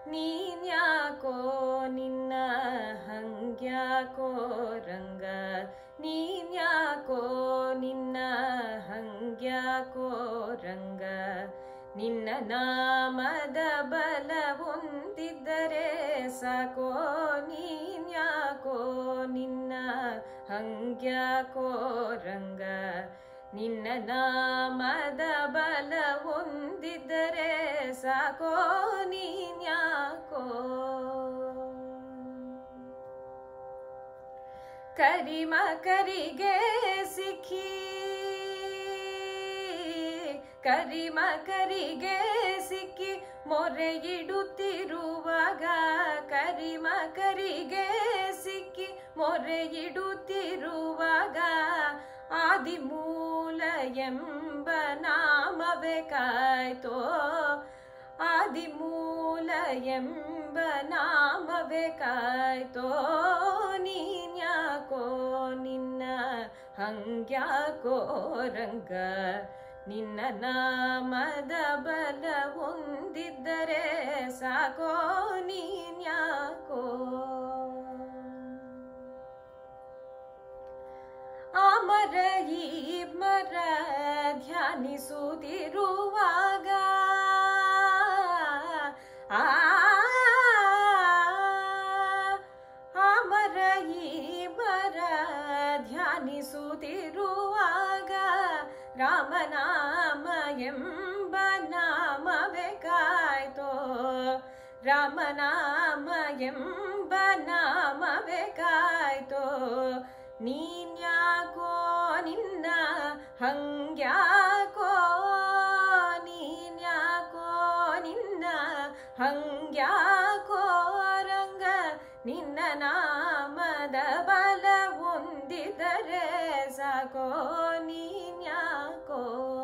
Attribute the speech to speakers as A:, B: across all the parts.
A: ನೀನ್ಯಾಕೋ ನಿನ್ನ ಹಂಗ್ಯಾಕೋ ರಂಗ ನೀನ್ಯಾಕೋ ನಿನ್ನ ಹಂಗ್ಯಾಕೋ ರಂಗ ನಿನ್ನ ನಾಮದ ಬಲ ಹೊಂದಿದ್ದರೆ ಸಾಕೋ ನೀನ್ಯಾಕೋ ನಿನ್ನ ಹಂಗ್ಯಾಕೋ ರಂಗ ನಿನ್ನ ನಾಮದ ಬಲ ಹೊಂದಿದ್ದರೆ ಸಾಕೋ ನೀನ್ಯಾಕೋ ಕರಿಮ ಕರಿಗೆ ಸಿಕ್ಕಿ ಕರಿಮ ಕರಿಗೆ ಸಿಕ್ಕಿ ಮೊರೆ ಇಡುತ್ತಿರುವಾಗ ಕರಿಮ ಕರಿಗೆ ಸಿಕ್ಕಿ ಮೊರೆ ಇಡುತ್ತಿರುವಾಗ ಆದಿಮೂಲ ಎಂಬ ನಾಮವೇ ಕಾಯ್ತೋ ಆದಿಮೂಲ ಎಂಬ ನಾಮವೇ ಕಾಯ್ತೋ ನೀನ್ಯಾಕೋ ನಿನ್ನ ಹಂಗ್ಯಾಕೋ ರಂಗ ನಿನ್ನ ನಾಮದ ಬಲ ಹೊಂದಿದ್ದರೆ ಸಾಕೋ ನೀನ್ಯಾಕೋ ಆ ಮರ ಈ ಮರ ಧ್ಯಾನಿಸುತ್ತಿರುವಾಗ ಆ ಆ ಮರ ಈ ಮರ ಧ್ಯಾನಿಸುತ್ತಿರುವಾಗ ರಾಮನಾಮ ಎಂಬ ನಾಮವೇ ಕಾಯ್ತೋ ರಾಮನಾಮ ಎಂಬ ನಾಮವೇ ಕಾಯ್ತೋ ನೀನ್ಯಾಕೋ ನಿನ್ನ ಹಂಗ್ಯಾಕೋ ನೀನ್ಯಾಕೋ ನಿನ್ನ ಹಂಗ್ಯಾಕೋ ರಂಗ ನಿನ್ನ ನಾಮದ ಬಲ ಹೊಂದಿದರೆ ಸಾಕೋ ನೀನ್ಯಾಕೋ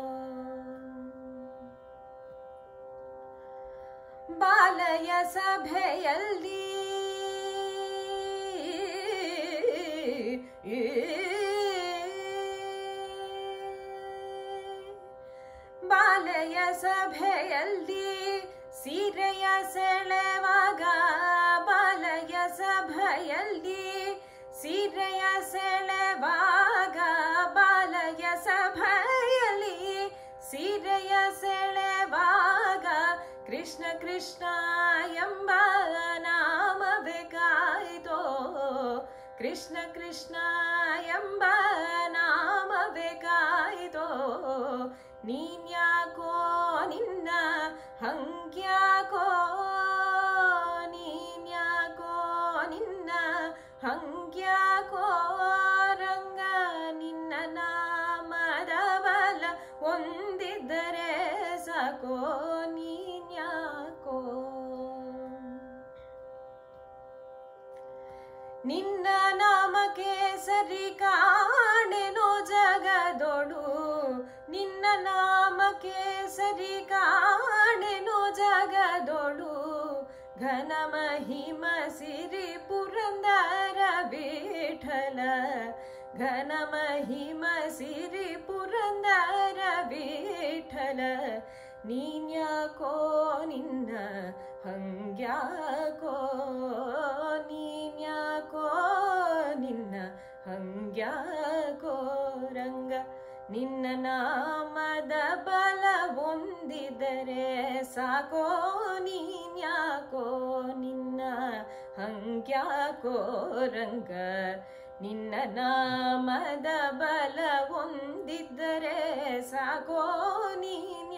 A: ಬಾಲಯ ಸಭೆಯಲ್ಲಿ ಬಾಲಯ ಸಭೆಯಲ್ಲಿ ಸೀರೆಯ ಸೆಳೆವಾಗ ಬಾಲಯ ಸಭೆಯಲ್ಲಿ ಸೀರೆಯ ಸೆಳೆವಾಗ ಬಾಲಯ ಸಭೆಯಲ್ಲಿ ಸೀರೆಯ ಸೆಳೆವಾಗ ಕೃಷ್ಣ ಕೃಷ್ಣ ಎಂಬ ನಾಮವೇ ಕಾಯ್ತೋ ಕೃಷ್ಣ ಕೃಷ್ಣ ಎಂಬ ನಾಮವೇ ಕಾಯ್ತೋ ನೀನ್ಯಾಕೋ ನಿನ್ನ ಹಂಗ್ಯಾಕೋ ನೀನ್ಯಾಕೋ ನಿನ್ನ ಹಂಗ್ಯಾಕೋ ರಂಗ ನಿನ್ನ ನಾಮದ ಬಲ ಹೊಂದಿದ್ದರೆ ಸಾಕೋ ನೀನ್ಯಾಕೋ ನಿನ್ನ ನಾಮಕ್ಕೆ ಸರಿ ಕಾಣೆನೋ ಜಗದೊಳು ನಿನ್ನ ನಾಮಕ್ಕೆ ಸರಿ ಕಾಣೆನೋ ಜಗದೊಳು ಘನ ಮಹಿಮ ಸಿರಿ ಪುರಂದರ ವಿಠಲ ಘನ ಮಹಿಮ ಸಿರಿ ಪುರಂದರ ವಿಠಲ ನೀನ್ಯಾಕೋ ನಿನ್ನ ಹಂಗ್ಯಾಕೋ ನೀನ್ಯಾಕೋ ನಿನ್ನ ಹಂಗ್ಯಾಕೋ ರಂಗ ನಿನ್ನ ನಾಮದ ಬಲ ಹೊಂದಿದರೆ ಸಾಕೋ ನೀನ್ಯಾಕೋ ನಿನ್ನ ಹಂಗ್ಯಾಕೋ ರಂಗ ನಿನ್ನ ನಾಮದ ಬಲ ಹೊಂದಿದ್ದರೆ ಸಾಕೋ ನೀನ್